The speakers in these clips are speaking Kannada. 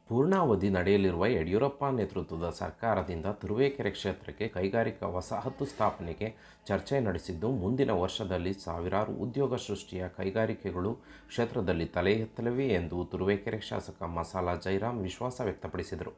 ಪೂರ್ಣಾವಧಿ ನಡೆಯಲಿರುವ ಯಡಿಯೂರಪ್ಪ ನೇತೃತ್ವದ ಸರ್ಕಾರದಿಂದ ತುರುವೇಕೆರೆ ಕ್ಷೇತ್ರಕ್ಕೆ ಕೈಗಾರಿಕಾ ವಸಾಹತು ಸ್ಥಾಪನೆಗೆ ಚರ್ಚೆ ನಡೆಸಿದ್ದು ಮುಂದಿನ ವರ್ಷದಲ್ಲಿ ಸಾವಿರಾರು ಉದ್ಯೋಗ ಸೃಷ್ಟಿಯ ಕೈಗಾರಿಕೆಗಳು ಕ್ಷೇತ್ರದಲ್ಲಿ ತಲೆ ಎತ್ತಲಿವೆ ಎಂದು ತುರುವೇಕೆರೆ ಶಾಸಕ ಮಸಾಲ ಜೈರಾಮ್ ವಿಶ್ವಾಸ ವ್ಯಕ್ತಪಡಿಸಿದರು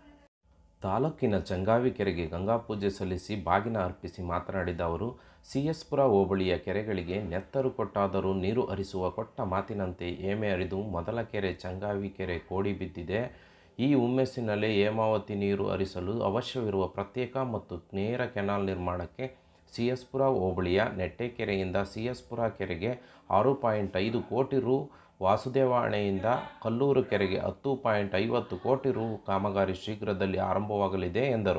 ತಾಲೂಕಿನ ಚಂಗಾವಿ ಕೆರೆಗೆ ಗಂಗಾಪೂಜೆ ಸಲ್ಲಿಸಿ ಬಾಗಿನ ಅರ್ಪಿಸಿ ಮಾತನಾಡಿದ ಅವರು ಸಿಎಸ್ಪುರ ಹೋಬಳಿಯ ಕೆರೆಗಳಿಗೆ ನೆತ್ತರು ಕೊಟ್ಟಾದರೂ ನೀರು ಹರಿಸುವ ಕೊಟ್ಟ ಮಾತಿನಂತೆ ಏಮೆ ಹರಿದು ಮೊದಲ ಕೆರೆ ಚಂಗಾವಿ ಕೆರೆ ಕೋಡಿ ಬಿದ್ದಿದೆ ಈ ಹುಮ್ಮೆಸ್ಸಿನಲ್ಲೇ ಹೇಮಾವತಿ ನೀರು ಹರಿಸಲು ಅವಶ್ಯವಿರುವ ಪ್ರತ್ಯೇಕ ಮತ್ತು ನೇರ ಕೆನಾಲ್ ನಿರ್ಮಾಣಕ್ಕೆ ಸಿಎಸ್ಪುರ ಹೋಬಳಿಯ ನೆಟ್ಟೆಕೆರೆಯಿಂದ ಸಿಎಸ್ಪುರ ಕೆರೆಗೆ ಆರು ಪಾಯಿಂಟ್ ಐದು ಕೋಟಿ ರು ವಾಸುದೇವಾಣೆಯಿಂದ ಕಲ್ಲೂರು ಕೆರೆಗೆ ಹತ್ತು ಪಾಯಿಂಟ್ ಐವತ್ತು ಕೋಟಿ ರು ಕಾಮಗಾರಿ ಶೀಘ್ರದಲ್ಲಿ ಆರಂಭವಾಗಲಿದೆ ಎಂದರು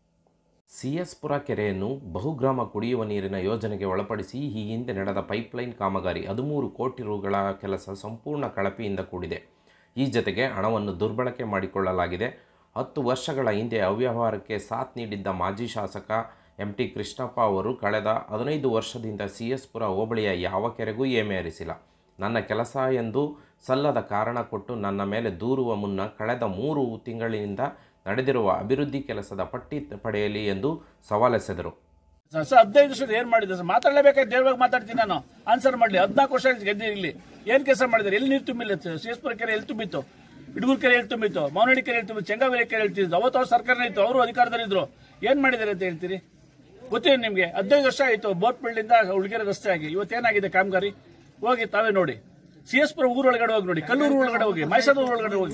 ಸಿಎಸ್ಪುರ ಕೆರೆಯನ್ನು ಬಹುಗ್ರಾಮ ಕುಡಿಯುವ ನೀರಿನ ಯೋಜನೆಗೆ ಒಳಪಡಿಸಿ ಈ ಹಿಂದೆ ನಡೆದ ಪೈಪ್ಲೈನ್ ಕಾಮಗಾರಿ ಹದಿಮೂರು ಕೋಟಿ ರುಗಳ ಕೆಲಸ ಸಂಪೂರ್ಣ ಕಳಪೆಯಿಂದ ಕೂಡಿದೆ ಈ ಜತೆಗೆ ಹಣವನ್ನು ದುರ್ಬಳಕೆ ಮಾಡಿಕೊಳ್ಳಲಾಗಿದೆ ಹತ್ತು ವರ್ಷಗಳ ಹಿಂದೆ ಅವ್ಯವಹಾರಕ್ಕೆ ಸಾಥ್ ನೀಡಿದ್ದ ಮಾಜಿ ಶಾಸಕ ಎಂ ಟಿ ಕೃಷ್ಣಪ್ಪ ಅವರು ಕಳೆದ ಹದಿನೈದು ವರ್ಷದಿಂದ ಸಿಎಸ್ಪುರ ಹೋಬಳಿಯ ಯಾವ ಕೆರೆಗೂ ಏಮೆ ಹರಿಸಿಲ್ಲ ನನ್ನ ಕೆಲಸ ಎಂದು ಸಲ್ಲದ ಕಾರಣ ಕೊಟ್ಟು ನನ್ನ ಮೇಲೆ ದೂರುವ ಮುನ್ನ ಕಳೆದ ಮೂರು ತಿಂಗಳಿನಿಂದ ನಡೆದಿರುವ ಅಭಿವೃದ್ಧಿ ಕೆಲಸದ ಪಟ್ಟಿ ಪಡೆಯಲಿ ಎಂದು ಸವಾಲೆಸೆದರು ಸರ್ ಸರ್, ಹದಿನೈದು ವರ್ಷದ ಏನ್ ಮಾಡಿದೆ ಸರ್ ಮಾತಾಡಲೇಬೇಕಾದ್ರೆ ನೇರವಾಗಿ ಮಾತಾಡ್ತೀನಿ ನಾನು ಆನ್ಸರ್ ಮಾಡ್ಲಿ ಹದಿನಾಲ್ಕು ವರ್ಷ ಗೆದ್ದೆ ಇಲ್ಲಿ ಏನ್ ಕೆಲಸ ಮಾಡಿದ್ರೆ ಎಲ್ಲಿ ನೀರು ತುಂಬಿಲ್ಲ ಶೇಷ್ಪುರ ಕೆರೆ ಎಲ್ಲಿ ತುಂಬಿತ್ತು ಇಡಗೂರು ಕೆರೆ ಎಲ್ಲಿ ತುಂಬಿತ್ತು ಮಾವನಹಳ್ಳಿ ಕೆರೆ ಎಲ್ಲಿ ತುಂಬಿತ್ತು ಚೆಂಗಾವೇರಿ ಕೆರೆ ಹೇಳ್ತಿದ್ದು ಅವತ್ತು ಅವ್ರ ಸರ್ಕಾರನೇ ಇತ್ತು ಅವರು ಅಧಿಕಾರದಲ್ಲಿದ್ರು ಏನ್ ಮಾಡಿದ್ದಾರೆ ಅಂತ ಹೇಳ್ತೀರಿ ಗೊತ್ತಿದೆ ನಿಮ್ಗೆ ಹದಿನೈದು ವರ್ಷ ಆಯ್ತು ಬೋಟ್ ಬಿಲ್ಡಿಂದ ಉಳ್ಗೆರೆ ರಸ್ತೆ ಆಗಿ ಇವತ್ತೇನಾಗಿದೆ ಕಾಮಗಾರಿ ಹೋಗಿ ತಾವೇ ನೋಡಿ ಸಿ ಎಸ್ ಪುರ ಊರೊಳಗಡೆ ಹೋಗಿ ನೋಡಿ ಕಲ್ಲೂರು ಒಳಗಡೆ ಹೋಗಿ ಮೈಸಾದ ಊರೊಳಗಡೆ ಹೋಗಿ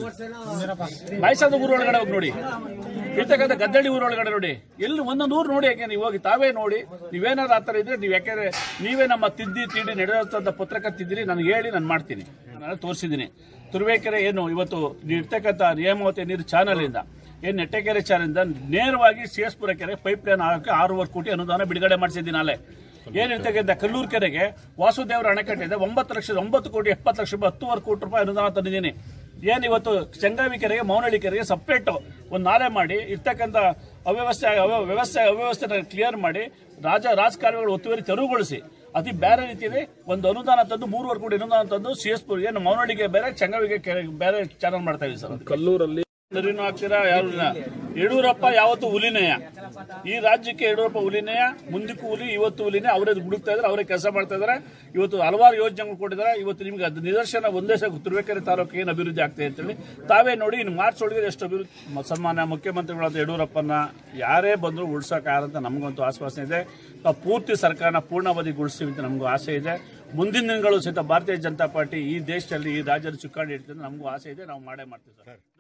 ಮೈಸಾದ ಊರೊಳಗಡೆ ಹೋಗಿ ನೋಡಿ ಇರ್ತಕ್ಕಂಥ ಗದ್ದಳ್ಳಿ ಊರೊಳಗಡೆ ನೋಡಿ ಎಲ್ಲಿ ಒಂದೊಂದು ಊರು ನೋಡಿ ಯಾಕೆ ನೀವು ಹೋಗಿ ತಾವೇ ನೋಡಿ ನೀವೇನಾದ್ರು ಆ ಥರ ಇದ್ರೆ ನೀವು ಯಾಕೆಂದ್ರೆ ನೀವೇ ನಮ್ಮ ತಿದ್ದಿ ತಿಂಡಿ ನಡೆಯುವಂತ ಪತ್ರಕ ತಿದ್ದಿರಿ ನನಗೆ ಹೇಳಿ ನಾನು ಮಾಡ್ತೀನಿ ನಾನು ತೋರಿಸಿದ್ದೀನಿ ತುರುವೇಕೆರೆ ಏನು ಇವತ್ತು ಇರ್ತಕ್ಕಂಥ ನೇಮಾವತಿ ನೀರು ಚಾನಲ್ ಇಂದ ಏನು ನೆಟ್ಟೆಕೆರೆ ಚಾನಲ್ ನೇರವಾಗಿ ಸಿ ಎಸ್ ಪುರ ಕೆರೆ ಪೈಪ್ ಲೈನ್ ಹಾಕಿ ಆರೂವರೆ ಕೋಟಿ ಅನುದಾನ ಬಿಡುಗಡೆ ಮಾಡಿಸಿದ್ದೀನಿ ನಾಳೆ ಏನಿರ್ತಕ್ಕಂಥ ಕಲ್ಲೂರು ಕೆರೆಗೆ ವಾಸುದೇವರ ಅಣೆಕಟ್ಟೆ ಇದೆ ಒಂಬತ್ತು ಲಕ್ಷದ ಒಂಬತ್ತು ಕೋಟಿ ಎಪ್ಪತ್ತು ಲಕ್ಷ ರೂಪಾಯಿ ಹತ್ತುವರೆ ಕೋಟಿ ರೂಪಾಯಿ ಅನುದಾನ ತಂದಿದ್ದೀನಿ ಏನು ಇವತ್ತು ಚಂಗಾವಿ ಕೆರೆಗೆ ಮೌನಹಳ್ಳಿ ಕೆರೆಗೆ ಸಪ್ರೇಟ್ ಒಂದು ನಾಲೆ ಮಾಡಿ ಇರ್ತಕ್ಕಂಥ ಅವ್ಯವಸ್ಥೆ ಅವ್ಯ- ವ್ಯವಸ್ಥೆ ಅವ್ಯವಸ್ಥೆನ ಕ್ಲಿಯರ್ ಮಾಡಿ ರಾಜ ರಾಜಕಾರಣಿಗಳು ಒತ್ತುವರಿ ತೆರವುಗೊಳಿಸಿ ಅತಿ ಬೇರೆ ರೀತಿಯಲ್ಲಿ ಒಂದು ಅನುದಾನ ತಂದು ಮೂರುವರೆ ಕೋಟಿ ಅನುದಾನ ತಂದು ಸಿ ಎಸ್ ಪುರ್ ಏನು ಮೌನಹಳ್ಳಿಗೆ ಬೇರೆ ಚಂಗಾವಿಗೆ ಕೆರೆ- ಬೇರೆ ಚಾನಲ್ ಮಾಡ್ತಾ ಇದೀವಿ ಸರ್ ಕಲ್ಲೂರಲ್ಲಿ ಹಾಕ್ತೀರಾ ಯಾರು ಇಲ್ಲ. ಯಡಿಯೂರಪ್ಪ ಯಾವತ್ತು ಹುಲಿನೇಯ ಈ ರಾಜ್ಯಕ್ಕೆ ಯಡಿಯೂರಪ್ಪ ಹುಲಿನೇಯ ಮುಂದಕ್ಕೂ ಹುಲಿ ಇವತ್ತು ಹುಲಿನೇ ಅವರೇ ಹುಡುಕ್ತಾ ಇದ್ದಾರೆ ಅವರೇ ಕೆಲಸ ಮಾಡ್ತಾ ಇದ್ದಾರೆ ಇವತ್ತು ಹಲವಾರು ಯೋಜನೆಗಳು ಕೊಟ್ಟಿದ್ದಾರೆ ಇವತ್ತು ನಿಮ್ಗೆ ಅದು ನಿದರ್ಶನ ಒಂದೇ ಸಲ ತುರುವೇಕೆರೆ ತಾಲೂಕು ಏನು ಅಭಿವೃದ್ಧಿ ಆಗ್ತದೆ ಅಂತೇಳಿ ತಾವೇ ನೋಡಿ ಇನ್ನು ಮಾರ್ಚ್ ಒಳಗೆ ಎಷ್ಟು ಅಭಿವೃದ್ಧಿ ಮ- ಸನ್ಮಾನ್ಯ ಮುಖ್ಯಮಂತ್ರಿಗಳಾದ ಯಡಿಯೂರಪ್ಪನ ಯಾರೇ ಬಂದರೂ ಉಳ್ಸೋಕ್ಕಾಗಂತ ನಮಗಂತೂ ಆಶ್ವಾಸನೆ ಇದೆ ನಾವು ಪೂರ್ತಿ ಸರ್ಕಾರನ ಪೂರ್ಣಾವಧಿಗೊಳಿಸ್ತೀವಿ ಅಂತ ನಮಗೂ ಆಸೆ ಇದೆ ಮುಂದಿನ ದಿನಗಳು ಸಹಿತ ಭಾರತೀಯ ಜನತಾ ಪಾರ್ಟಿ ಈ ದೇಶದಲ್ಲಿ ಈ ರಾಜ್ಯದ ಚುಕ್ಕಾಣಿ ಇಡ್ತದೆ ನಮಗೂ ಆಸೆ ಇದೆ ನಾವು ಮಾಡೇ ಮಾಡ್ತೀವಿ ಸರ್